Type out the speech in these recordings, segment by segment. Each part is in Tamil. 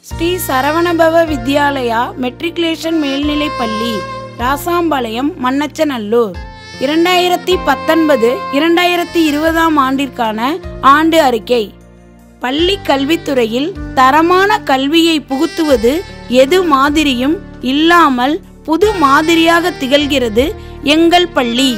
ஸ்ரீ சரவணபவ வித்யாலயா மெட்ரிகுலேஷன் மேல்நிலைப் பள்ளி ராசாம்பாளையம் மண்ணச்சநல்லூர் இரண்டாயிரத்தி பத்தொன்பது இரண்டாயிரத்தி இருபதாம் ஆண்டிற்கான ஆண்டு அறிக்கை பள்ளி கல்வித்துறையில் தரமான கல்வியை புகுத்துவது எது மாதிரியும் இல்லாமல் புது மாதிரியாக திகழ்கிறது எங்கள் பள்ளி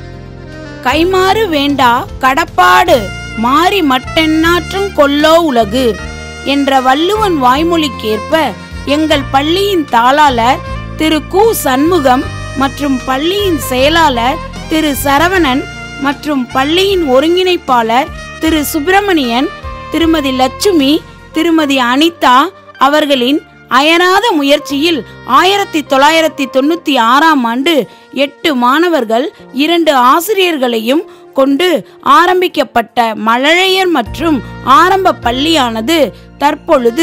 கைமாறு வேண்டா கடப்பாடு மாறி மட்டெண்ணாற்றும் கொல்லோ உலகு என்ற வள்ளுவன் வாய்மொழிக்கேற்ப எங்கள் பள்ளியின் தாளாளர் திரு கு சண்முகம் மற்றும் பள்ளியின் செயலாளர் திரு சரவணன் மற்றும் பள்ளியின் ஒருங்கிணைப்பாளர் திரு சுப்பிரமணியன் திருமதி லட்சுமி திருமதி அனிதா அவர்களின் அயராத முயற்சியில் ஆயிரத்தி தொள்ளாயிரத்தி தொண்ணூத்தி ஆறாம் ஆண்டு எட்டு மாணவர்கள் இரண்டு ஆசிரியர்களையும் கொண்டு ஆரம்பிக்கப்பட்ட மழலையர் மற்றும் ஆரம்ப பள்ளியானது தற்பொழுது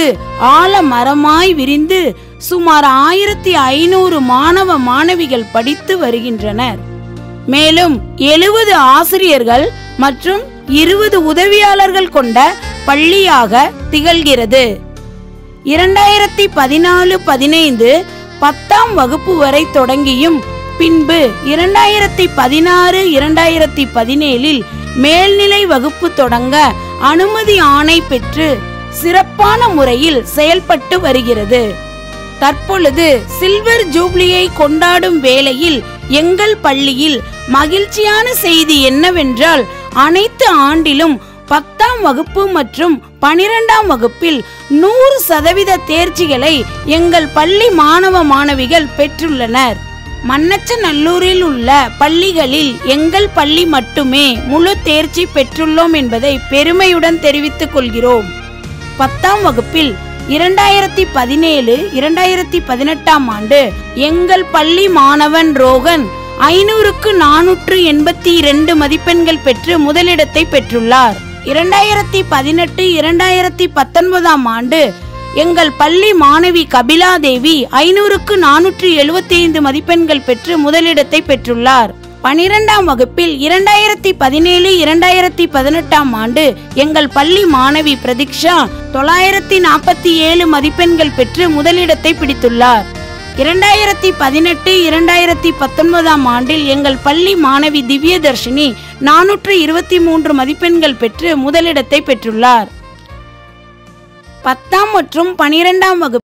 ஆலமரமாய் விரிந்து சுமார் ஆயிரத்தி ஐநூறு மாணவ மாணவிகள் படித்து வருகின்றனர் மேலும் எழுபது ஆசிரியர்கள் மற்றும் இருபது உதவியாளர்கள் கொண்ட பள்ளியாக திகழ்கிறது இரண்டாயிரத்தி பதினாலு பதினைந்து பத்தாம் வகுப்பு வரை தொடங்கியும் பின்பு இரண்டாயிரத்தி பதினாறு இரண்டாயிரத்தி பதினேழில் மேல்நிலை வகுப்பு தொடங்க அனுமதி ஆணை பெற்று சிறப்பான முறையில் செயல்பட்டு வருகிறது தற்பொழுது சில்வர் ஜூப்ளியை கொண்டாடும் வேளையில் எங்கள் பள்ளியில் மகிழ்ச்சியான செய்தி என்னவென்றால் அனைத்து ஆண்டிலும் பத்தாம் வகுப்பு மற்றும் பனிரெண்டாம் வகுப்பில் நூறு சதவீத தேர்ச்சிகளை எங்கள் பள்ளி மாணவ மாணவிகள் பெற்றுள்ளனர் மண்ணச்சநல்லூரில் உள்ள பள்ளிகளில் எங்கள் பள்ளி மட்டுமே முழு தேர்ச்சி பெற்றுள்ளோம் என்பதை பெருமையுடன் தெரிவித்துக் கொள்கிறோம் பத்தாம் வகுப்பில் இரண்டாயிரத்தி பதினேழு இரண்டாயிரத்தி பதினெட்டாம் ஆண்டு எங்கள் பள்ளி மாணவன் ரோகன் ஐநூறுக்கு நானூற்று எண்பத்தி இரண்டு மதிப்பெண்கள் பெற்று முதலிடத்தை பெற்றுள்ளார் இரண்டாயிரத்தி பதினெட்டு இரண்டாயிரத்தி பத்தொன்பதாம் ஆண்டு எங்கள் பள்ளி மாணவி கபிலா தேவி ஐநூறுக்கு நானூற்று எழுபத்தி ஐந்து மதிப்பெண்கள் பெற்று முதலிடத்தை பெற்றுள்ளார் பனிரெண்டாம் வகுப்பில் இரண்டாயிரத்தி பதினேழு இரண்டாயிரத்தி பதினெட்டாம் ஆண்டு எங்கள் பள்ளி மாணவி பிரதீக்ஷா தொள்ளாயிரத்தி நாற்பத்தி ஏழு மதிப்பெண்கள் பெற்று முதலிடத்தை பிடித்துள்ளார் இரண்டாயிரத்தி பதினெட்டு இரண்டாயிரத்தி பத்தொன்பதாம் ஆண்டில் எங்கள் பள்ளி மாணவி திவ்யதர்ஷினி நானூற்று இருபத்தி மூன்று மதிப்பெண்கள் பெற்று முதலிடத்தை பெற்றுள்ளார் பத்தாம் மற்றும் பனிரெண்டாம் வகுப்பு